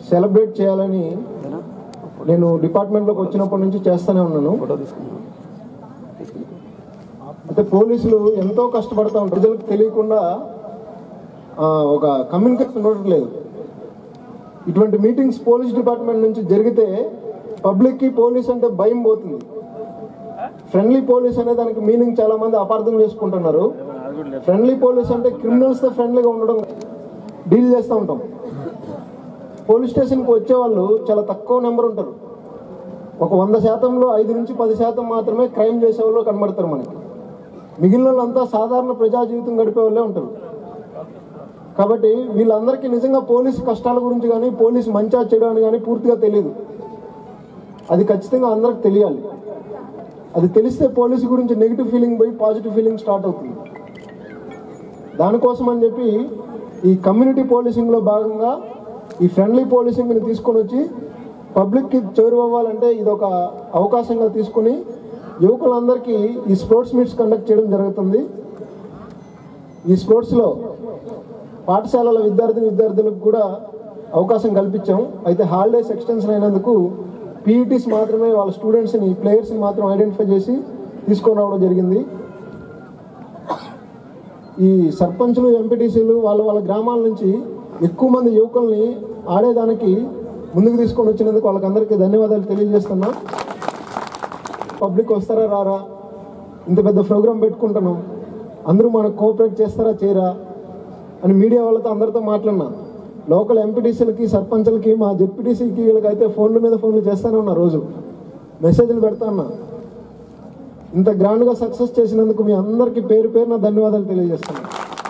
celebrate చేయాలని నేను డిపార్ట్మెంట్లోకి వచ్చినప్పటి నుంచి చేస్తూనే ఉన్నాను అయితే పోలీసులు ఎంతో కష్టపడతా ఉంటారు ప్రజలకు తెలియకుండా ఆ, ఒక కమ్యూనికేషన్ ఉండట్లేదు ఇటువంటి మీటింగ్స్ పోలీస్ డిపార్ట్మెంట్ నుంచి జరిగితే పబ్లిక్కి పోలీస్ అంటే భయం పోతుంది ఫ్రెండ్లీ పోలీస్ అనే దానికి మీనింగ్ చాలా మంది అపార్థం చేసుకుంటున్నారు ఫ్రెండ్లీ పోలీస్ అంటే క్రిమినల్స్ తో ఫ్రెండ్లీగా ఉండడం డీల్ చేస్తూ ఉంటాం పోలీస్ స్టేషన్కి వచ్చే వాళ్ళు చాలా తక్కువ నెంబర్ ఉంటారు ఒక వంద శాతంలో ఐదు నుంచి పది శాతం మాత్రమే క్రైమ్ చేసే వాళ్ళు కనబడతారు మనకి మిగిలిన వాళ్ళంతా సాధారణ ప్రజా జీవితం గడిపే వాళ్ళే ఉంటారు కాబట్టి వీళ్ళందరికీ నిజంగా పోలీసు కష్టాల గురించి కానీ పోలీసు మంచా చెడు అని కానీ పూర్తిగా తెలియదు అది ఖచ్చితంగా అందరికి తెలియాలి అది తెలిస్తే పోలీసు గురించి నెగిటివ్ ఫీలింగ్ పోయి పాజిటివ్ ఫీలింగ్ స్టార్ట్ అవుతుంది దానికోసం అని చెప్పి ఈ కమ్యూనిటీ పోలీసింగ్లో భాగంగా ఈ ఫ్రెండ్లీ పోలీసింగ్ని తీసుకొని వచ్చి పబ్లిక్కి చేరువవ్వాలంటే ఇది ఒక అవకాశంగా తీసుకుని యువకులందరికీ ఈ స్పోర్ట్స్ మీట్స్ కండక్ట్ చేయడం జరుగుతుంది ఈ స్పోర్ట్స్లో పాఠశాలల విద్యార్థి విద్యార్థులకు కూడా అవకాశం కల్పించాం అయితే హాలిడేస్ ఎక్స్టెన్షన్ అయినందుకు పీఈటీస్ మాత్రమే వాళ్ళ స్టూడెంట్స్ని ప్లేయర్స్ని మాత్రం ఐడెంటిఫై చేసి తీసుకొని రావడం జరిగింది ఈ సర్పంచులు ఎంపీటీసీలు వాళ్ళ వాళ్ళ గ్రామాల నుంచి ఎక్కువ మంది యువకుల్ని ఆడేదానికి ముందుకు తీసుకొని వచ్చినందుకు వాళ్ళకందరికీ ధన్యవాదాలు తెలియజేస్తున్నా పబ్లిక్ వస్తారా రారా ఇంత పెద్ద ప్రోగ్రామ్ పెట్టుకుంటున్నాం అందరూ మనకు కోఆపరేట్ చేస్తారా చేయరా అని మీడియా వాళ్ళతో అందరితో మాట్లాడినా లోకల్ ఎంపీటీసీలకి సర్పంచులకి మా జెడ్పీటీసీకి వీళ్ళకైతే ఫోన్ల మీద ఫోన్లు చేస్తానే ఉన్నా రోజు మెసేజ్లు పెడతా ఉన్నా ఇంత గ్రాండ్గా సక్సెస్ చేసినందుకు మీ అందరికీ పేరు పేరున ధన్యవాదాలు తెలియజేస్తున్నాను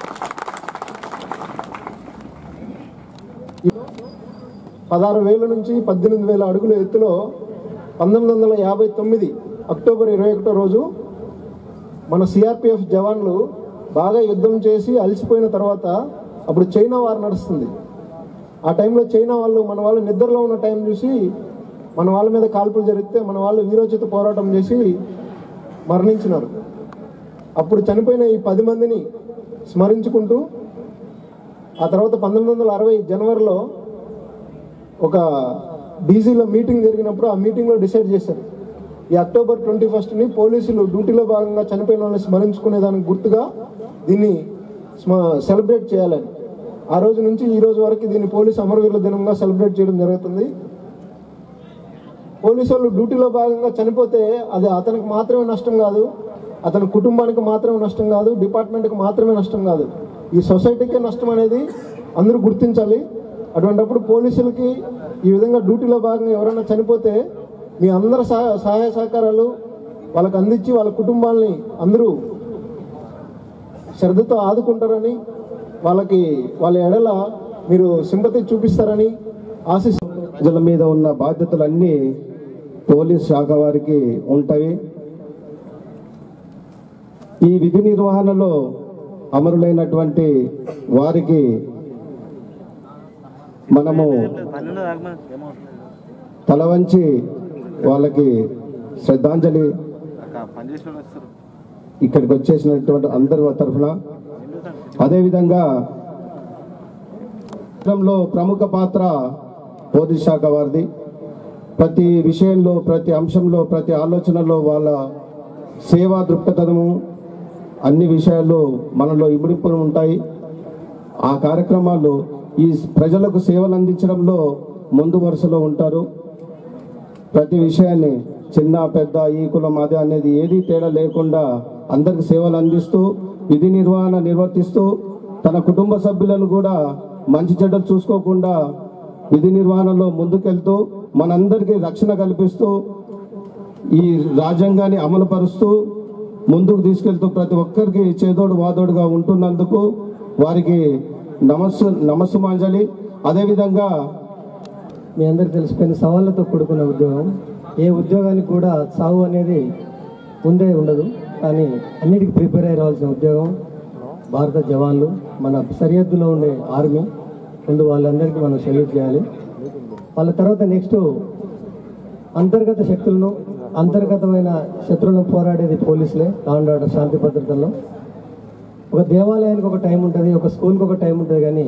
పదహారు వేల నుంచి పద్దెనిమిది వేల అడుగుల ఎత్తులో పంతొమ్మిది వందల యాభై తొమ్మిది అక్టోబర్ ఇరవై ఒకటో రోజు మన సిఆర్పిఎఫ్ జవాన్లు బాగా యుద్ధం చేసి అలసిపోయిన తర్వాత అప్పుడు చైనా వారు నడుస్తుంది ఆ టైంలో చైనా వాళ్ళు మన వాళ్ళు నిద్రలో ఉన్న టైం చూసి మన వాళ్ళ మీద కాల్పులు జరిగితే మన వాళ్ళు వీరోచిత పోరాటం చేసి మరణించినారు అప్పుడు చనిపోయిన ఈ పది మందిని స్మరించుకుంటూ ఆ తర్వాత పంతొమ్మిది వందల అరవై జనవరిలో ఒక డీజీలో మీటింగ్ జరిగినప్పుడు ఆ మీటింగ్లో డిసైడ్ చేశారు ఈ అక్టోబర్ ట్వంటీ ఫస్ట్ని పోలీసులు డ్యూటీలో భాగంగా చనిపోయిన వాళ్ళని స్మరించుకునే దానికి గుర్తుగా దీన్ని స్మ సెలబ్రేట్ చేయాలని ఆ రోజు నుంచి ఈ రోజు వరకు దీన్ని పోలీసు అమరవీరుల దినంగా సెలబ్రేట్ చేయడం జరుగుతుంది పోలీసు వాళ్ళు డ్యూటీలో భాగంగా చనిపోతే అది అతనికి మాత్రమే నష్టం కాదు అతని కుటుంబానికి మాత్రమే నష్టం కాదు డిపార్ట్మెంట్కి మాత్రమే నష్టం కాదు ఈ సొసైటీకే నష్టం అనేది అందరూ గుర్తించాలి అటువంటిప్పుడు పోలీసులకి ఈ విధంగా డ్యూటీలో భాగంగా ఎవరైనా చనిపోతే మీ అందరి సహాయ సహాయ సహకారాలు వాళ్ళకి అందించి వాళ్ళ కుటుంబాలని అందరూ శ్రద్ధతో ఆదుకుంటారని వాళ్ళకి వాళ్ళ ఎడల మీరు సింపతి చూపిస్తారని ఆశిస్తూ ప్రజల మీద ఉన్న బాధ్యతలన్నీ పోలీస్ శాఖ వారికి ఉంటాయి ఈ విధి నిర్వహణలో అమరులైనటువంటి వారికి మనము పన్నెండు దాకా ఏమవుతుంది తల వంచి వాళ్ళకి శ్రద్ధాంజలి పని చేసిన వాళ్ళు వస్తారు ఇక్కడికి వచ్చేసినటువంటి అందరి తరఫున అదేవిధంగా లో ప్రముఖ పాత్ర పోలీస్ శాఖ వారిది ప్రతి విషయంలో ప్రతి అంశంలో ప్రతి ఆలోచనలో వాళ్ళ సేవా దృక్పథము అన్ని విషయాల్లో మనలో ఇమిడింపులు ఉంటాయి ఆ కార్యక్రమాలు ఈ ప్రజలకు సేవలు అందించడంలో ముందు వరుసలో ఉంటారు ప్రతి విషయాన్ని చిన్న పెద్ద ఈ కులం అదే అనేది ఏది తేడా లేకుండా అందరికి సేవలు అందిస్తూ విధి నిర్వహణ నిర్వర్తిస్తూ తన కుటుంబ సభ్యులను కూడా మంచి చెడ్డలు చూసుకోకుండా విధి నిర్వహణలో ముందుకెళ్తూ మనందరికీ రక్షణ కల్పిస్తూ ఈ రాజ్యాంగాన్ని అమలుపరుస్తూ ముందుకు తీసుకెళ్తూ ప్రతి ఒక్కరికి చేదోడు వాదోడుగా ఉంటున్నందుకు వారికి నమస్సు నమస్సుమాంజలి అదేవిధంగా మీ అందరికి తెలిసిపోయిన సవాళ్ళతో కూడుకున్న ఉద్యోగం ఏ ఉద్యోగానికి కూడా సావు అనేది ముందే ఉండదు కానీ అన్నిటికీ ప్రిపేర్ అయ్యి రావాల్సిన ఉద్యోగం భారత జవాన్లు మన సరిహద్దులో ఉండే ఆర్మీ ముందు వాళ్ళందరికీ మనం సెల్యూట్ చేయాలి వాళ్ళ తర్వాత నెక్స్ట్ అంతర్గత శక్తులను అంతర్గతమైన శత్రువులను పోరాడేది పోలీసులే లా అండ్ ఆర్డర్ శాంతి భద్రతల్లో ఒక దేవాలయానికి ఒక టైం ఉంటుంది ఒక స్కూల్కి ఒక టైం ఉంటుంది కానీ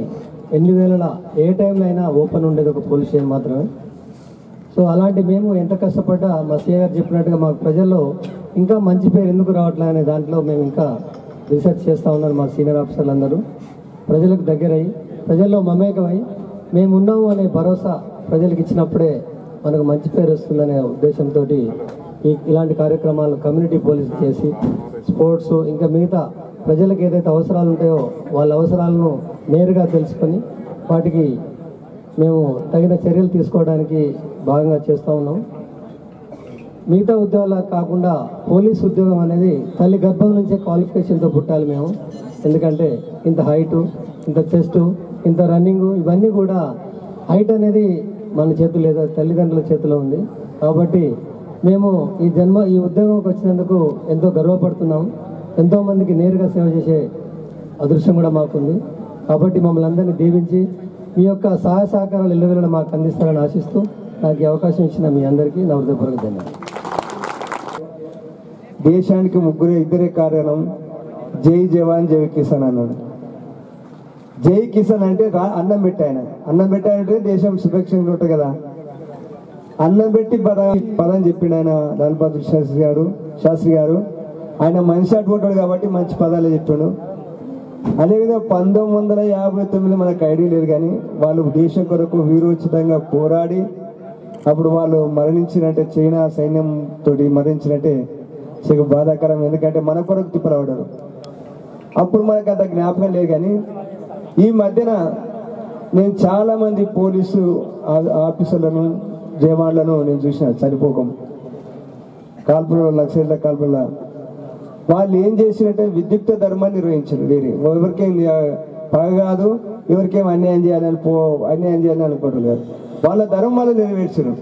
ఎన్ని వేళల ఏ టైంలో అయినా ఓపెన్ ఉండేది ఒక పోలీస్ స్టేషన్ మాత్రమే సో అలాంటి మేము ఎంత కష్టపడ్డా మా సీఏ గారు చెప్పినట్టుగా మాకు ప్రజల్లో ఇంకా మంచి పేరు ఎందుకు రావట్లే అనే దాంట్లో మేము ఇంకా రీసెర్చ్ చేస్తూ ఉన్నారు మా సీనియర్ ఆఫీసర్లు అందరూ ప్రజలకు దగ్గరై ప్రజల్లో మమేకమై మేము ఉన్నాము అనే భరోసా ప్రజలకు ఇచ్చినప్పుడే మనకు మంచి పేరు వస్తుందనే ఉద్దేశంతో ఈ ఇలాంటి కార్యక్రమాలు కమ్యూనిటీ పోలీస్ చేసి స్పోర్ట్స్ ఇంకా మిగతా ప్రజలకు ఏదైతే అవసరాలు ఉంటాయో వాళ్ళ అవసరాలను నేరుగా తెలుసుకొని వాటికి మేము తగిన చర్యలు తీసుకోవడానికి భాగంగా చేస్తూ ఉన్నాం మిగతా ఉద్యోగాలు కాకుండా పోలీస్ ఉద్యోగం అనేది తల్లి గర్భం నుంచే క్వాలిఫికేషన్తో పుట్టాలి మేము ఎందుకంటే ఇంత హైటు ఇంత చెస్ట్ ఇంత రన్నింగ్ ఇవన్నీ కూడా హైట్ అనేది మన చేతులు లేదా తల్లిదండ్రుల చేతిలో ఉంది కాబట్టి మేము ఈ జన్మ ఈ ఉద్యోగంకి వచ్చినందుకు ఎంతో గర్వపడుతున్నాం ఎంతో మందికి నేరుగా సేవ చేసే అదృష్టం కూడా మాకుంది కాబట్టి మమ్మల్ని అందరినీ దీవించి మీ యొక్క సహాయ సహకారాలు ఎల్లవేళ మాకు అందిస్తారని ఆశిస్తూ నాకు ఈ అవకాశం ఇచ్చిన మీ అందరికీ నా హృదయపూర్వక ధన్యవాదాలు దేశానికి ముగ్గురు ఇద్దరే కారణం జై జవాన్ జై కిసాన్ అన్నాడు జై కిసాన్ అంటే రా- అన్నం పెట్టాయన అన్నం పెట్టాయంటే దేశం సుభిక్షంగా ఉంటుంది కదా అన్నం పెట్టి పద పదం చెప్పిండు ఆయన లాల్ బహదూర్ శాస్త్రి గారు శాస్త్రి గారు ఆయన మనిషి అటువంటాడు కాబట్టి మంచి పదాలే చెప్పిండు అదేవిధంగా పంతొమ్మిది వందల యాభై తొమ్మిది మనకు ఐడియా లేదు కానీ వాళ్ళు దేశం కొరకు వీరోచితంగా పోరాడి అప్పుడు వాళ్ళు మరణించినట్టే చైనా సైన్యం తోటి మరణించినట్టే చాలా బాధాకరం ఎందుకంటే మన కొరకు తిప్పలబడ్డారు అప్పుడు మనకు అంత జ్ఞాపకం లేదు కానీ ఈ మధ్యన నేను చాలా మంది పోలీసు ఆ- ఆఫీసర్లను జవాన్లను నేను చూసిన చనిపోకం కాల్పుల లక్షల కాల్పుల వాళ్ళు ఏం చేసినట్టే విద్యుక్త ధర్మాన్ని నిర్వహించారు వేరే ఎవరికేం ఆ, పగ కాదు ఎవరికేం అన్యాయం చేయాలని పో అన్యాయం చేయాలని అనుకోవడం కాదు వాళ్ళ ధర్మం వాళ్ళు నెరవేర్చారు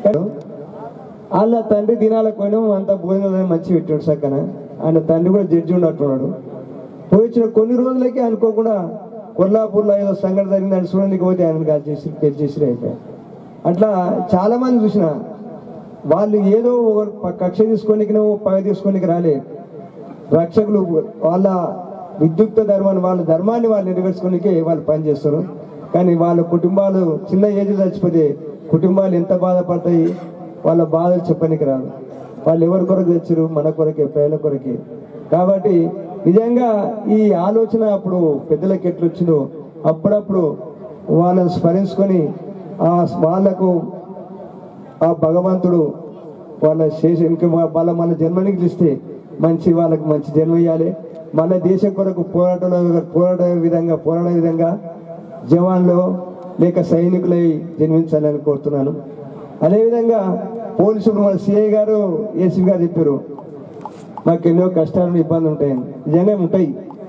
వాళ్ళ తండ్రి దినాలకు పోయినా అంత భోజనాలు మంచి పెట్టాడు సక్కన ఆయన తండ్రి కూడా జడ్జి ఉన్నట్టున్నాడు పోయించిన కొన్ని రోజులకే అనుకోకుండా కొల్లాపూర్లో ఏదో సంఘటన జరిగిందని చూడడానికి పోతే ఆయన కాల్ చేసి పెళ్లి చేసి అయిపోయాయి అట్లా చాలా మంది చూసిన వాళ్ళు ఏదో ఒక ప- కక్ష తీసుకోనికినో పగ తీసుకోనికి రాలే రక్షకులు వాళ్ళ విద్యుక్త ధర్మాన్ని వాళ్ళ ధర్మాన్ని వాళ్ళు నెరవేర్చుకోనికే వాళ్ళు పనిచేస్తారు కానీ వాళ్ళ కుటుంబాలు చిన్న ఏజ్ చచ్చిపోతే కుటుంబాలు ఎంత బాధపడతాయి వాళ్ళ బాధలు చెప్పనికి రాదు వాళ్ళు ఎవరి కొరకు తెచ్చారు మన కొరకే ప్రజల కొరకే కాబట్టి నిజంగా ఈ ఆలోచన అప్పుడు పెద్దలకు ఎట్లా వచ్చిందో అప్పుడప్పుడు వాళ్ళని స్మరించుకొని ఆ వాళ్ళకు ఆ భగవంతుడు వాళ్ళ శేష ఇంకా వా- వాళ్ళ మన జన్మనికి ఇస్తే మంచి వాళ్ళకి మంచి జన్మ ఇవ్వాలి మన దేశం కొరకు పోరాటంలో పోరాడే విధంగా పోరాడే విధంగా జవాన్లు లేక సైనికులై జన్మించాలని కోరుతున్నాను అదేవిధంగా పోలీసులు మన సిఐ గారు ఏసీ గారు చెప్పారు మాకు ఎన్నో కష్టాలు ఇబ్బందులు ఉంటాయని నిజంగా ఉంటాయి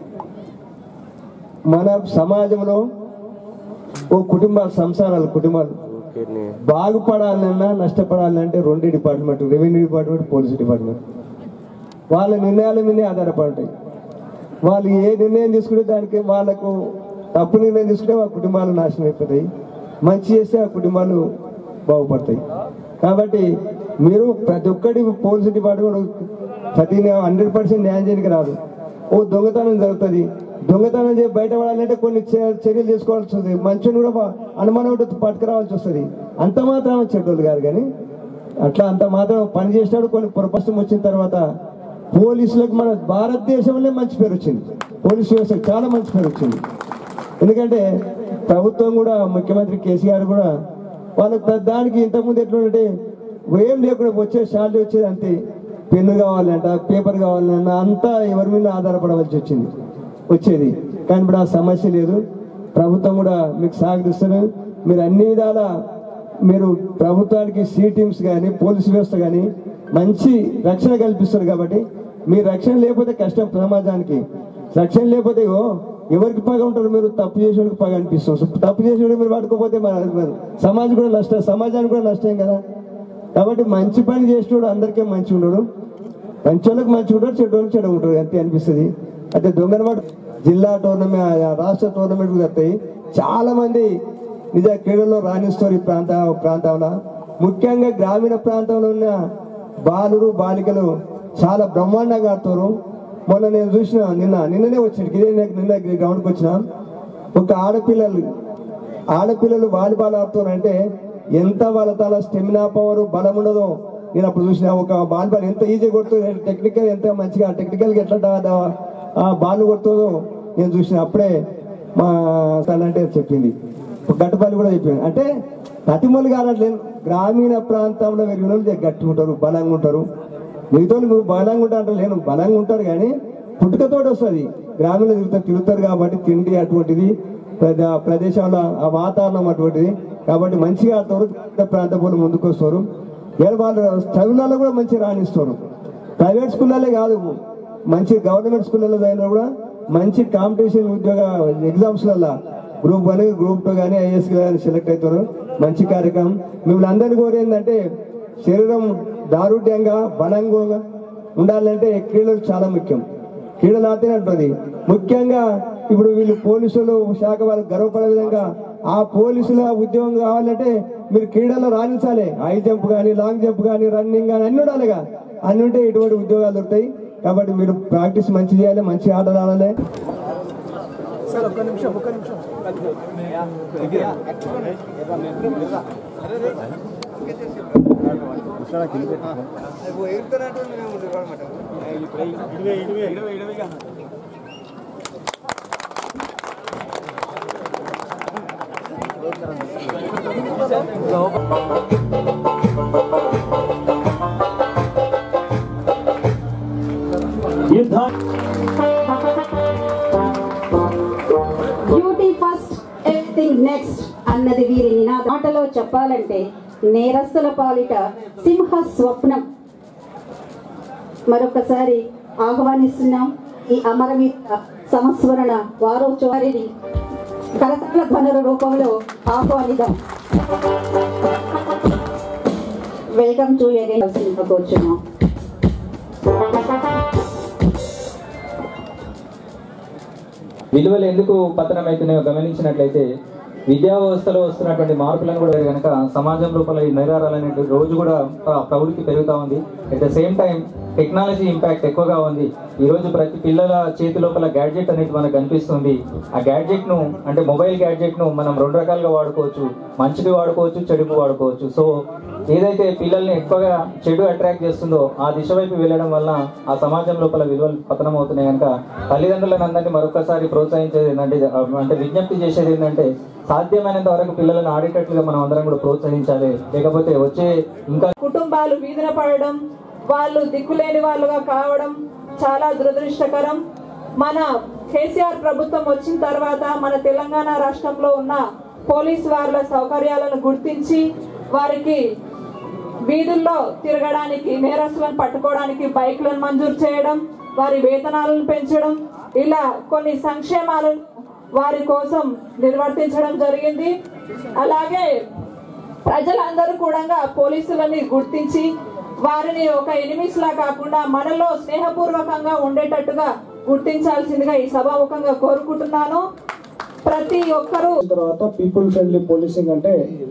మన సమాజంలో ఓ కుటుంబాలు సంసారాలు కుటుంబాలు బాగుపడాలన్నా నష్టపడాలంటే రెండు department revenue department police department వాళ్ళ నిర్ణయాల మీదే ఆధారపడి ఉంటాయి వాళ్ళు ఏ నిర్ణయం తీసుకుంటే దానికి వాళ్ళకు తప్పు నిర్ణయం తీసుకుంటే ఆ కుటుంబాలు నాశనం అయిపోతాయి మంచి చేస్తే ఆ కుటుంబాలు బాగుపడతాయి కాబట్టి మీరు ప్రతి ఒక్కటి పోలీస్ డిపార్ట్మెంట్ ప్రతి హండ్రెడ్ పర్సెంట్ న్యాయం చేయడానికి రాదు ఓ దొంగతనం జరుగుతుంది దొంగతనం చేసి బయటపడాలంటే కొన్ని చే- చర్యలు తీసుకోవాల్సి వస్తుంది మంచిని కూడా బా- అనుమానం ఒకటి పట్టుకురావాల్సి వస్తుంది అంత మాత్రం చెడ్డోళ్ళు కాదు కానీ అట్లా అంత మాత్రం పని చేసినాడు కొన్ని పొరపష్టం వచ్చిన తర్వాత పోలీసులకు మన భారతదేశంలో మంచి పేరు వచ్చింది పోలీసు వ్యవస్థకు చాలా మంచి పేరు వచ్చింది ఎందుకంటే ప్రభుత్వం కూడా ముఖ్యమంత్రి కేసీఆర్ కూడా వాళ్ళకి ప్రతి దానికి ఇంతకుముందు ఎట్లుంటే ఏం లేకుండా వచ్చే శాలరీ వచ్చేది అంతే పెన్ను కావాలంట పేపర్ కావాలన్నా అంతా ఎవరి మీద ఆధారపడవలసి వచ్చింది వచ్చేది కానీ ఇప్పుడు ఆ సమస్య లేదు ప్రభుత్వం కూడా మీకు సాగదిస్తారు మీరు అన్ని విధాల మీరు ప్రభుత్వానికి సి టీమ్స్ కానీ పోలీసు వ్యవస్థ కానీ మంచి రక్షణ కల్పిస్తారు కాబట్టి మీ రక్షణ లేకపోతే కష్టం సమాజానికి రక్షణ లేకపోతే ఓ ఎవరికి పగ ఉంటారు మీరు తప్పు చేసేవాడికి పగ అనిపిస్తుంది సో తప్పు చేసేవాడికి మీరు పట్టుకోకపోతే మన మన సమాజం కూడా నష్టం సమాజానికి కూడా నష్టం కదా కాబట్టి మంచి పని చేసేవాడు అందరికీ మంచి ఉండడు మంచి వాళ్ళకి మంచి ఉంటాడు చెడు వాళ్ళకి చెడు ఉంటాడు అంతే అనిపిస్తుంది అయితే దొంగనమాట జిల్లా టోర్నమెంట్ రాష్ట్ర టోర్నమెంట్ వస్తాయి చాలా మంది నిజ క్రీడల్లో రాణిస్తారు ఈ ప్రాంత ప్రాంతంలో ముఖ్యంగా గ్రామీణ ప్రాంతంలో ఉన్న బాలురు బాలికలు చాలా బ్రహ్మాండంగా ఆడుతారు మొన్న నేను చూసిన నిన్న నిన్ననే వచ్చాడు ఇదే నాకు నిన్న గ్రౌండ్కి వచ్చిన ఒక ఆడపిల్లలు ఆడపిల్లలు వాలీబాల్ ఆడుతున్నారంటే ఎంత వాళ్ళ తల స్టెమినా పవర్ బలం ఉండదో నేను అప్పుడు చూసిన ఒక బాల్ ఎంత ఈజీ కొడుతుంది టెక్నికల్ ఎంత మంచిగా టెక్నికల్గా ఎట్లా డా- డా- ఆ బాల్ కొడుతుందో నేను చూసిన అప్పుడే మా తన అంటే చెప్పింది గట్టుపల్లి కూడా చెప్పింది అంటే నటిమూలు కానట్లేదు గ్రామీణ ప్రాంతంలో పెరిగిన వాళ్ళు గట్టిగా ఉంటారు బలంగా ఉంటారు మిగతా వాళ్ళు నువ్వు బలంగా ఉంటా అంటే లేను బలంగా ఉంటారు కానీ పుట్టుకతోటి వస్తుంది గ్రామీణ తిరుగుతారు తిరుగుతారు కాబట్టి తిండి అటువంటిది ప్రద- ప్రదేశంలో ఆ వాతావరణం అటువంటిది కాబట్టి మంచిగా ఆడతారు ప్రాంత వాళ్ళు ముందుకు వస్తారు వేరే వాళ్ళు చదువులలో కూడా మంచిగా రాణిస్తారు ప్రైవేట్ స్కూళ్ళలో కాదు మంచి గవర్నమెంట్ స్కూళ్ళలో చదివినా కూడా మంచి కాంపిటీషన్ ఉద్యోగ ఎగ్జామ్స్లలో గ్రూప్ వన్ గ్రూప్ టూ కానీ ఐఎస్ కానీ సెలెక్ట్ అవుతారు మంచి కార్యక్రమం మిమ్మల్ని అందరినీ కోరేందంటే శరీరం దారుఢ్యంగా బలంగా ఉండాలంటే క్రీడలు చాలా ముఖ్యం క్రీడలు ఆడితేనే ఉంటుంది ముఖ్యంగా ఇప్పుడు వీళ్ళు పోలీసులు శాఖ వాళ్ళకి గర్వపడే విధంగా ఆ పోలీసుల ఉద్యోగం కావాలంటే మీరు క్రీడల్లో రాణించాలి హై జంప్ కానీ లాంగ్ జంప్ కానీ రన్నింగ్ కానీ అన్ని ఉండాలిగా అన్ని ఉంటే ఇటువంటి ఉద్యోగాలు దొరుకుతాయి కాబట్టి మీరు ప్రాక్టీస్ మంచి చేయాలి మంచి ఆటలు ఆడాలి డ్యూటీ ఫస్ట్ ఎవ్రీథింగ్ నెక్స్ట్ అన్నది వీరి నినాదం మాటలో చెప్పాలంటే నేరస్తుల పాలిట సింహ స్వప్నం మరొకసారి ఆహ్వానిస్తున్నాం ఈ అమరవీర సంస్మరణ వారోత్సవారిని కరతాళ ధ్వనుల రూపంలో ఆహ్వానిద్దాం వెల్కమ్ టు ఎగైన్ కూర్చున్నాం విలువలు ఎందుకు పతనం అవుతున్నాయో గమనించినట్లయితే విద్యా వ్యవస్థలో వస్తున్నటువంటి మార్పులను కూడా కనుక సమాజం లోపల ఈ నేరాలు అనేటువంటి రోజు కూడా ప్ర- ప్రవృత్తి పెరుగుతూ ఉంది at the same time technology impact ఎక్కువగా ఉంది ఈ రోజు ప్రతి పిల్లల చేతి లోపల గ్యాడ్జెట్ అనేది మనకు కనిపిస్తుంది ఆ గ్యాడ్జెట్ ను అంటే మొబైల్ గ్యాడ్జెట్ ను మనం రెండు రకాలుగా వాడుకోవచ్చు మంచిది వాడుకోవచ్చు చెడుపు వాడుకోవచ్చు సో ఏదైతే పిల్లల్ని ఎక్కువగా చెడు అట్రాక్ట్ చేస్తుందో ఆ దిశ వైపు వెళ్ళడం వల్ల ఆ సమాజం లోపల విలువలు పతనం అవుతున్నాయి కనుక తల్లిదండ్రులను అందరినీ మరొకసారి ప్రోత్సహించేది ఏంటంటే అంటే విజ్ఞప్తి చేసేది ఏంటంటే సాధ్యమైనంత వరకు పిల్లలను ఆడేటట్లుగా మనం అందరం కూడా ప్రోత్సహించాలి లేకపోతే వచ్చే ఇంకా కుటుంబాలు వీధిన పడడం వాళ్ళు దిక్కులేని వాళ్ళుగా కావడం చాలా దురదృష్టకరం మన కేసీఆర్ ప్రభుత్వం వచ్చిన తర్వాత మన తెలంగాణ రాష్ట్రంలో ఉన్న పోలీస్ వార్ల సౌకర్యాలను గుర్తించి వారికి వీధుల్లో తిరగడానికి నేరస్తులను పట్టుకోవడానికి బైక్లను మంజూరు చేయడం వారి వేతనాలను పెంచడం ఇలా కొన్ని సంక్షేమాలను వారి కోసం నిర్వర్తించడం జరిగింది అలాగే ప్రజలందరూ కూడా పోలీసులని గుర్తించి వారిని ఒక ఎనిమిస్ లా కాకుండా మనలో స్నేహపూర్వకంగా ఉండేటట్టుగా గుర్తించాల్సిందిగా ఈ సభాముఖంగా కోరుకుంటున్నాను ప్రతి ఒక్కరూ తర్వాత పీపుల్ ఫ్రెండ్లీ పోలీసింగ్ అంటే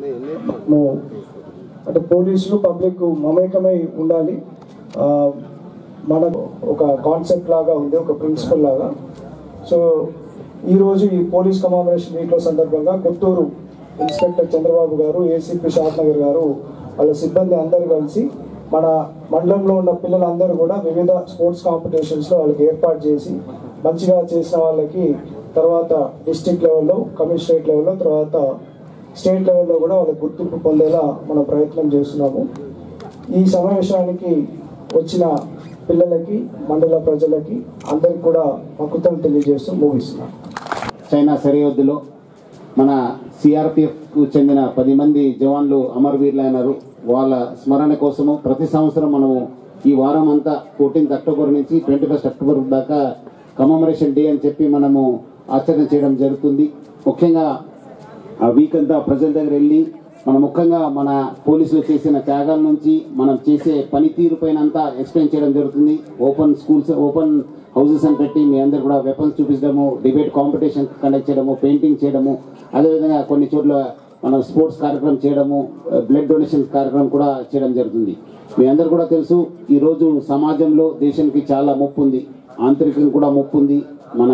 ము- అంటే పోలీసులు పబ్లిక్ మమేకమై ఉండాలి ఆ, మన ఒక కాన్సెప్ట్ లాగా ఉంది ఒక ప్రిన్సిపల్ లాగా సో ఈరోజు ఈ పోలీస్ కమామరేషన్ వీక్లో సందర్భంగా కొత్తూరు ఇన్స్పెక్టర్ చంద్రబాబు గారు ఏసీపీ షాద్నగర్ గారు వాళ్ళ సిబ్బంది అందరూ కలిసి మన మండలంలో ఉన్న పిల్లలందరూ కూడా వివిధ స్పోర్ట్స్ కాంపిటీషన్స్లో వాళ్ళకి ఏర్పాటు చేసి మంచిగా చేసిన వాళ్ళకి తర్వాత డిస్టిక్ లెవెల్లో కమిషనరేట్ లెవెల్లో తర్వాత స్టేట్ లెవెల్లో కూడా వాళ్ళకి గుర్తింపు పొందేలా మనం ప్రయత్నం చేస్తున్నాము ఈ సమావేశానికి వచ్చిన పిల్లలకి మండల ప్రజలకి అందరికి కూడా మక్కుతం తెలియజేస్తూ ముగిస్తున్నాం చైనా సరిహద్దులో మన సిఆర్పిఎఫ్కు చెందిన పది మంది జవాన్లు అమరవీరులైనారు వాళ్ళ స్మరణ కోసము ప్రతి సంవత్సరం మనము ఈ వారం అంతా ఫోర్టీన్త్ అక్టోబర్ నుంచి ట్వంటీ ఫస్ట్ అక్టోబర్ దాకా కమమరేషన్ డే అని చెప్పి మనము ఆచరణ చేయడం జరుగుతుంది ముఖ్యంగా ఆ వీక్ అంతా ప్రజల దగ్గర వెళ్ళి మన ముఖ్యంగా మన పోలీసులు చేసిన త్యాగాల నుంచి మనం చేసే పనితీరు పైన అంతా ఎక్స్ప్లెయిన్ చేయడం జరుగుతుంది ఓపెన్ స్కూల్స్ ఓపెన్ హౌసెస్ అని పెట్టి మీ అందరు కూడా వెపన్స్ చూపించడము డిబేట్ కాంపిటీషన్ కండక్ట్ చేయడము పెయింటింగ్ చేయడము అదేవిధంగా కొన్ని చోట్ల మనం స్పోర్ట్స్ కార్యక్రమం చేయడము బ్లడ్ డొనేషన్ కార్యక్రమం కూడా చేయడం జరుగుతుంది మీ అందరు కూడా తెలుసు ఈరోజు సమాజంలో దేశానికి చాలా ముప్పు ఉంది ఆంతరికంగా కూడా ముప్పు ఉంది మన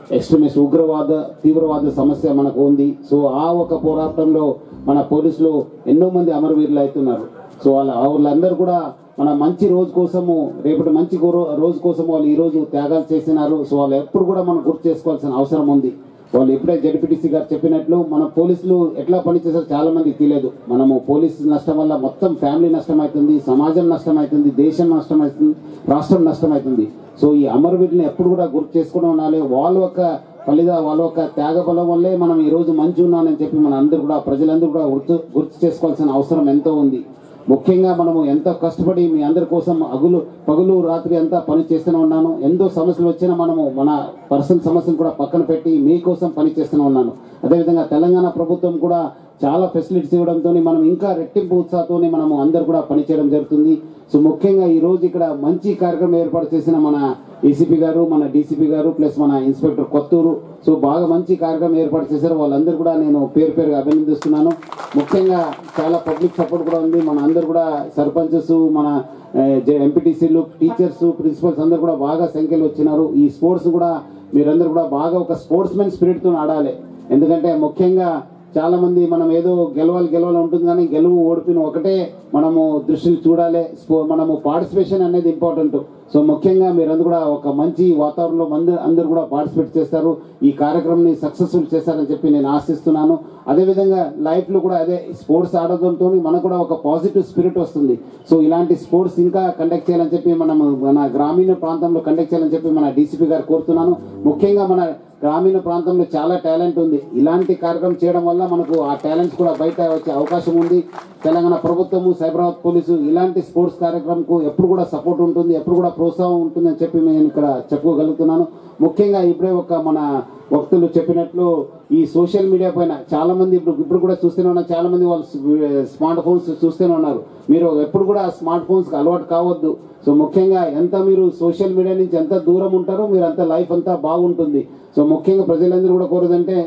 ఎక్స్ట్రీమిస్ట్ ఉగ్రవాద తీవ్రవాద సమస్య మనకు ఉంది సో ఆ ఒక పోరాటంలో మన పోలీసులు ఎన్నో మంది అమరవీరులు అవుతున్నారు సో వాళ్ళ వాళ్ళందరూ కూడా మన మంచి రోజు కోసము రేపటి మంచి గో- రోజు కోసం వాళ్ళు ఈ రోజు త్యాగాలు చేసినారు సో వాళ్ళు ఎప్పుడు కూడా మనం గుర్తు చేసుకోవాల్సిన అవసరం ఉంది వాళ్ళు ఎప్పుడే జడ్పీటీసీ గారు చెప్పినట్లు మన పోలీసులు ఎట్లా పనిచేసారో చాలా మందికి తెలియదు మనము పోలీసు నష్టం వల్ల మొత్తం ఫ్యామిలీ నష్టం అవుతుంది సమాజం నష్టం అవుతుంది దేశం నష్టం అవుతుంది రాష్ట్రం నష్టం అవుతుంది సో ఈ అమరవీరుని ఎప్పుడు కూడా గుర్తు చేసుకుని ఉండాలి వాళ్ళ యొక్క ఫలిత వాళ్ళ యొక్క త్యాగ బలం వల్లే మనం ఈ రోజు మంచి ఉన్నానని చెప్పి మన అందరూ కూడా ప్రజలందరూ కూడా గుర్తు గుర్తు చేసుకోవాల్సిన అవసరం ఎంతో ఉంది ముఖ్యంగా మనము ఎంతో కష్టపడి మీ అందరి కోసం అగులు పగులు రాత్రి అంతా పని చేస్తూనే ఉన్నాను ఎంతో సమస్యలు వచ్చినా మనము మన పర్సనల్ సమస్యను కూడా పక్కన పెట్టి మీకోసం పని చేస్తూనే ఉన్నాను అదేవిధంగా తెలంగాణ ప్రభుత్వం కూడా చాలా ఫెసిలిటీస్ ఇవ్వడంతో మనం ఇంకా రెట్టింపు ఉత్సాహంతో మనము అందరు కూడా పనిచేయడం జరుగుతుంది సో ముఖ్యంగా ఈ రోజు ఇక్కడ మంచి కార్యక్రమం ఏర్పాటు చేసిన మన ఏసీపీ గారు మన డీసీపీ గారు ప్లస్ మన ఇన్స్పెక్టర్ కొత్తూరు సో బాగా మంచి కార్యక్రమం ఏర్పాటు చేశారు వాళ్ళందరూ కూడా నేను పేరు పేరుగా అభినందిస్తున్నాను ముఖ్యంగా చాలా పబ్లిక్ సపోర్ట్ కూడా ఉంది మన అందరు కూడా సర్పంచెస్ మన ఎంపీటీసీలు టీచర్స్ ప్రిన్సిపల్స్ అందరూ కూడా బాగా సంఖ్యలో వచ్చినారు ఈ స్పోర్ట్స్ కూడా మీరందరూ కూడా బాగా ఒక స్పోర్ట్స్ మెన్ స్పిరిట్తో ఆడాలి ఎందుకంటే ముఖ్యంగా చాలా మంది మనం ఏదో గెలవాలి గెలవాలి ఉంటుంది కానీ గెలువు ఓడిపిన ఒకటే మనము దృష్టిని చూడాలి స్పో- మనము పార్టిసిపేషన్ అనేది ఇంపార్టెంట్ సో ముఖ్యంగా మీరందరూ కూడా ఒక మంచి వాతావరణంలో మంది అందరూ కూడా పార్టిసిపేట్ చేస్తారు ఈ కార్యక్రమాన్ని సక్సెస్ఫుల్ చేస్తారని చెప్పి నేను ఆశిస్తున్నాను అదేవిధంగా లైఫ్లో కూడా అదే స్పోర్ట్స్ ఆడడంతో మనకు కూడా ఒక పాజిటివ్ స్పిరిట్ వస్తుంది సో ఇలాంటి స్పోర్ట్స్ ఇంకా కండక్ట్ చేయాలని చెప్పి మనం మన గ్రామీణ ప్రాంతంలో కండక్ట్ చేయాలని చెప్పి మన డీసీపీ గారు కోరుతున్నాను ముఖ్యంగా మన గ్రామీణ ప్రాంతంలో చాలా టాలెంట్ ఉంది ఇలాంటి కార్యక్రమం చేయడం వల్ల మనకు ఆ టాలెంట్స్ కూడా బయట వచ్చే అవకాశం ఉంది తెలంగాణ ప్రభుత్వము సైబరాబాద్ పోలీసు ఇలాంటి స్పోర్ట్స్ కార్యక్రమంకు ఎప్పుడు కూడా సపోర్ట్ ఉంటుంది ఎప్పుడు కూడా ప్రోత్సాహం ఉంటుంది అని చెప్పి నేను ఇక్కడ చెప్పుకోగలుగుతున్నాను ముఖ్యంగా ఇప్పుడే ఒక మన వక్తులు చెప్పినట్లు ఈ సోషల్ మీడియా పైన చాలా మంది ఇప్పుడు ఇప్పుడు కూడా చూస్తూనే ఉన్నారు చాలా మంది వాళ్ళు స్మార్ట్ ఫోన్స్ చూస్తూనే ఉన్నారు మీరు ఎప్పుడు కూడా స్మార్ట్ ఫోన్స్ అలవాటు కావద్దు సో ముఖ్యంగా ఎంత మీరు సోషల్ మీడియా నుంచి ఎంత దూరం ఉంటారో మీరు అంత లైఫ్ అంతా బాగుంటుంది సో ముఖ్యంగా ప్రజలందరూ కూడా కోరదంటే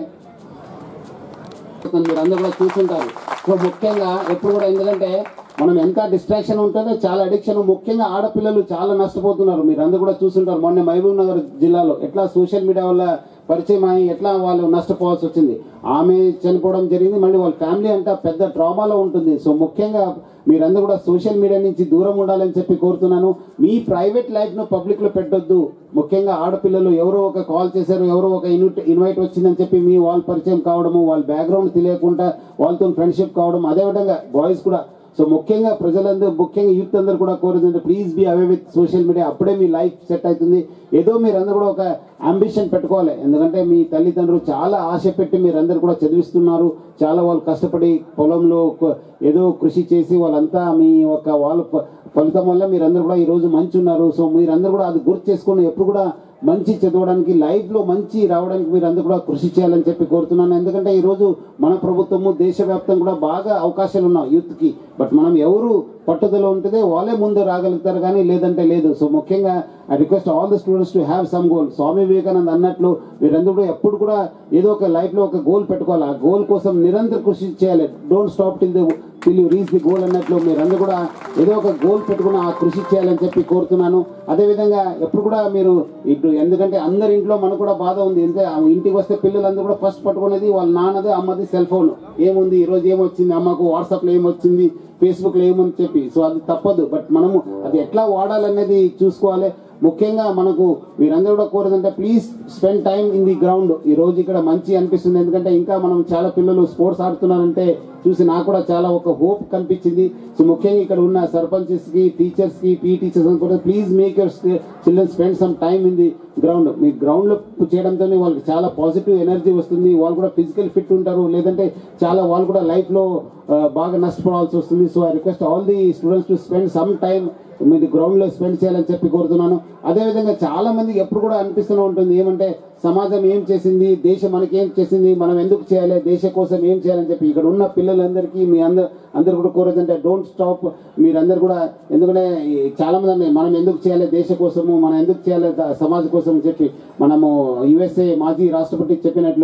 మీరు అందరూ కూడా చూస్తుంటారు సో ముఖ్యంగా ఎప్పుడు కూడా ఎందుకంటే మనం ఎంత డిస్ట్రాక్షన్ ఉంటుందో చాలా అడిక్షన్ ముఖ్యంగా ఆడపిల్లలు చాలా నష్టపోతున్నారు మీరు అందరూ కూడా చూస్తుంటారు మొన్న మహబూబ్ నగర్ జిల్లాలో ఎట్లా సోషల్ మీడియా వల్ల పరిచయం అయ్యి ఎట్లా వాళ్ళు నష్టపోవాల్సి వచ్చింది ఆమె చనిపోవడం జరిగింది మళ్ళీ వాళ్ళ ఫ్యామిలీ అంతా పెద్ద ట్రామాలో ఉంటుంది సో ముఖ్యంగా మీరందరూ కూడా సోషల్ మీడియా నుంచి దూరం ఉండాలని చెప్పి కోరుతున్నాను మీ ప్రైవేట్ లైఫ్ ను పబ్లిక్ లో పెట్టొద్దు ముఖ్యంగా ఆడపిల్లలు ఎవరో ఒక కాల్ చేశారు ఎవరో ఒక ఇన్విట్ ఇన్వైట్ వచ్చిందని చెప్పి మీ వాళ్ళ పరిచయం కావడము వాళ్ళ బ్యాక్గ్రౌండ్ తెలియకుండా వాళ్ళతో ఫ్రెండ్షిప్ కావడం అదేవిధంగా బాయ్స్ కూడా సో ముఖ్యంగా ప్రజలందరూ ముఖ్యంగా యూత్ అందరూ కూడా కోరుతుంటే please be away with social media అప్పుడే మీ లైఫ్ సెట్ అవుతుంది ఏదో మీరందరూ కూడా ఒక అంబిషన్ పెట్టుకోవాలి ఎందుకంటే మీ తల్లిదండ్రులు చాలా ఆశ పెట్టి మీరందరూ కూడా చదివిస్తున్నారు చాలా వాళ్ళు కష్టపడి పొలంలో ఒక- ఏదో కృషి చేసి వాళ్ళంతా మీ ఒక వాళ్ళ ఫ- ఫలితం వల్ల మీరందరూ కూడా ఈ రోజు మంచి ఉన్నారు సో మీరందరూ కూడా అది గుర్తు చేసుకుని ఎప్పుడు కూడా మంచి చదవడానికి లైఫ్ లో మంచి రావడానికి మీరు అందరూ కూడా కృషి చేయాలని చెప్పి కోరుతున్నాను ఎందుకంటే ఈ రోజు మన ప్రభుత్వము దేశవ్యాప్తంగా కూడా బాగా అవకాశాలు ఉన్నాయి యూత్ కి బట్ మనం ఎవరు పట్టుదల ఉంటుందే వాళ్ళే ముందు రాగలుగుతారు కానీ లేదంటే లేదు సో ముఖ్యంగా I request all the students to have some goal Swami Vivekanand అన్నట్లు మీరందరూ కూడా ఎప్పుడు కూడా ఏదో ఒక లైఫ్ లో ఒక గోల్ పెట్టుకోవాలి ఆ గోల్ కోసం నిరంతర కృషి చేయాలి don't stop till the till you reach the goal అన్నట్లు మీరందరూ కూడా ఏదో ఒక గోల్ పెట్టుకుని ఆ కృషి చేయాలని చెప్పి కోరుతున్నాను అదేవిధంగా ఎప్పుడు కూడా మీరు ఇప్పుడు ఎందుకంటే అందరి ఇంట్లో మనకు కూడా బాధ ఉంది ఎంత ఇంటికి వస్తే పిల్లలందరూ కూడా ఫస్ట్ పట్టుకునేది వాళ్ళ నాన్నది అమ్మది సెల్ ఫోన్ ఏముంది ఈ రోజు ఏమొచ్చింది అమ్మకు వాట్సాప్ లో ఏమొచ్చింది ఫేస్బుక్ లో ఏమని చెప్పి సో అది తప్పదు బట్ మనము అది ఎట్లా వాడాలనేది చూసుకోవాలి ముఖ్యంగా మనకు మీరందరూ కూడా కోరేదంటే please spend time in the ground ఈ రోజు ఇక్కడ మంచి అనిపిస్తుంది ఎందుకంటే ఇంకా మనం చాలా పిల్లలు స్పోర్ట్స్ ఆడుతున్నారంటే చూసి నాకు కూడా చాలా ఒక హోప్ కనిపించింది సో ముఖ్యంగా ఇక్కడ ఉన్న సర్పంచెస్ కి టీచర్స్ కి పీ టీచర్స్ కూడా please make your children spend some time in the ground మీ గ్రౌండ్ లో చేయడంతో వాళ్ళకి చాలా పాజిటివ్ ఎనర్జీ వస్తుంది వాళ్ళు కూడా ఫిజికల్ ఫిట్ ఉంటారు లేదంటే చాలా వాళ్ళు కూడా లైఫ్ లో ఆ, బాగా నష్టపోవాల్సి వస్తుంది so I request all the students to spend some time మీరు గ్రౌండ్ లో స్పెండ్ చేయాలని చెప్పి కోరుతున్నాను అదేవిధంగా చాలా మందికి ఎప్పుడు కూడా అనిపిస్తూనే ఉంటుంది ఏమంటే సమాజం ఏం చేసింది దేశం మనకేం చేసింది మనం ఎందుకు చేయాలి దేశ కోసం ఏం చేయాలని చెప్పి ఇక్కడ ఉన్న పిల్లలందరికీ మీ అందరు అందరు కూడా కోరేదంటే డోంట్ స్టాప్ మీరందరూ కూడా ఎందుకంటే ఈ చాలా మంది అన్నారు, మనం ఎందుకు చేయాలి దేశ కోసము మనం ఎందుకు చేయాలి ద- సమాజం కోసం అని చెప్పి మనము యుఎస్ఏ మాజీ రాష్ట్రపతి చెప్పినట్లు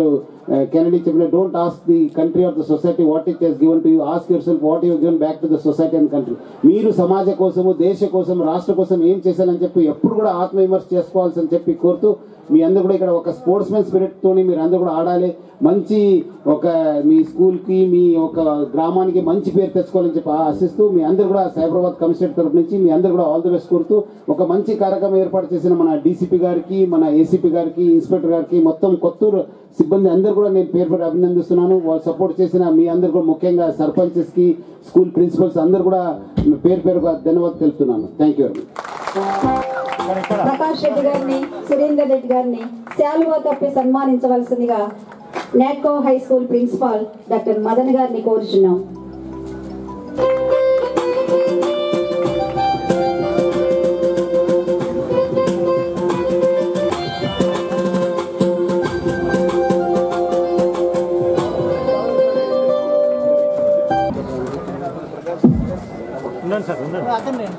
కెనడీ చెప్పిన don't ask the country of the society what it has given to you ask yourself what you given back to the society and country మీరు సమాజ కోసము దేశ కోసం రాష్ట్ర కోసం ఏం చేశారని చెప్పి ఎప్పుడు కూడా ఆత్మవిమర్శ చేసుకోవాల్సి చెప్పి కోరుతూ మీ అందరూ కూడా ఇక్కడ ఒక స్పోర్ట్స్ మెన్ స్పిరిట్ తోని మీరు అందరూ కూడా ఆడాలి మంచి ఒక మీ స్కూల్ కి మీ ఒక గ్రామానికి మంచి పేరు తెచ్చుకోవాలని చెప్పి ఆశిస్తూ మీ అందరూ కూడా సైబరాబాద్ కమిషనర్ తరపు నుంచి మీ అందరూ కూడా ఆల్ ది బెస్ట్ కోరుతూ ఒక మంచి కార్యక్రమం ఏర్పాటు చేసిన మన డీసీపీ గారికి మన ఏసీపీ గారికి ఇన్స్పెక్టర్ గారికి మొత్తం కొత్తూరు సిబ్బంది అందరూ కూడా నేను పేరు పేరు అభినందిస్తున్నాను వాళ్ళు సపోర్ట్ చేసిన మీ అందరూ కూడా ముఖ్యంగా సర్పంచెస్ కి స్కూల్ ప్రిన్సిపల్స్ అందరూ కూడా పేరు పేరుగా ధన్యవాదాలు తెలుపుతున్నాను థ్యాంక్ యూ ప్రకాష్ రెడ్డి గారిని సురేందర్ రెడ్డి గారిని శాలువా కప్పి సన్మానించవలసిందిగా Natco high school principal doctor Madan గారిని కోరుచున్నాం ఉండండి సార్ ఉండండి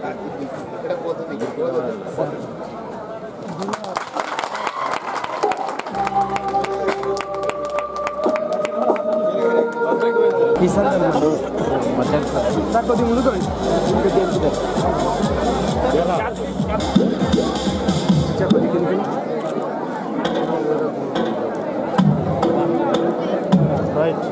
రైట్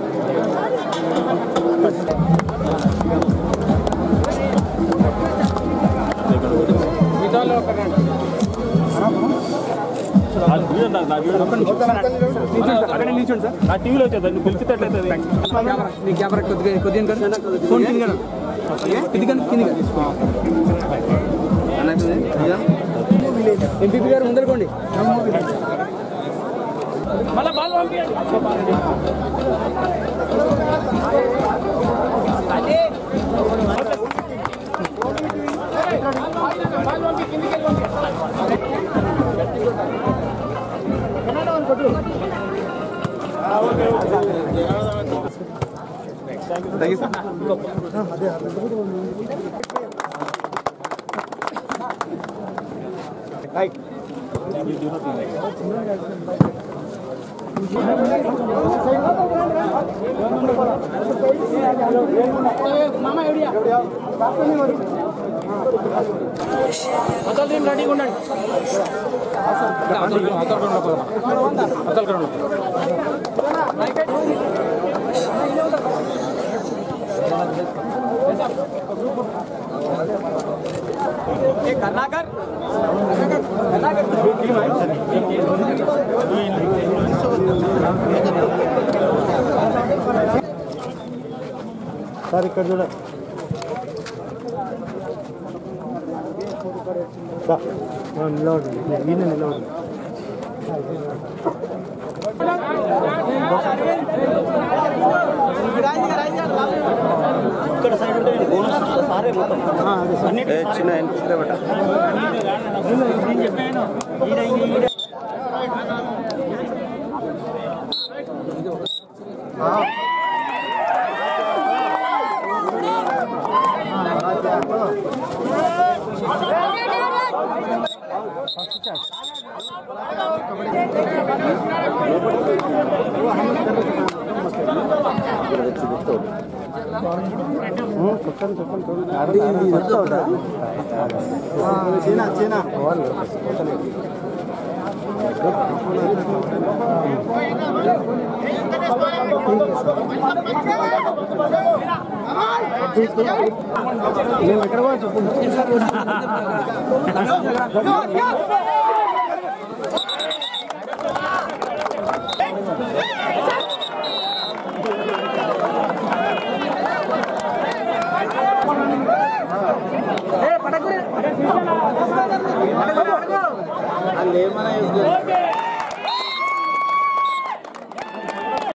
నా టీవీలో వచ్చేది నువ్వు పిలిచేటట్లయితే నీ కెమెరా కొద్దిగా కొద్దిగా ఫోన్ కింద కిందిగా కిందిగా ఎంపీపీ గారు ముందరుకోండి మళ్ళీ బాల్ పంపించండి రెడీగా ఉండండి కర్ణాకర్ సార్ ఇక్కడ చూడ నిలబడి ఈయన నిలబడి ఇక్కడ సైడ్ ఉంటే బోనస్ సారే మొత్తం అన్నిటి చిన్న నేను చెప్పాను ఈడ ఈడ చీనా చీనా మేము ఎక్కడ కూడా చెప్పండి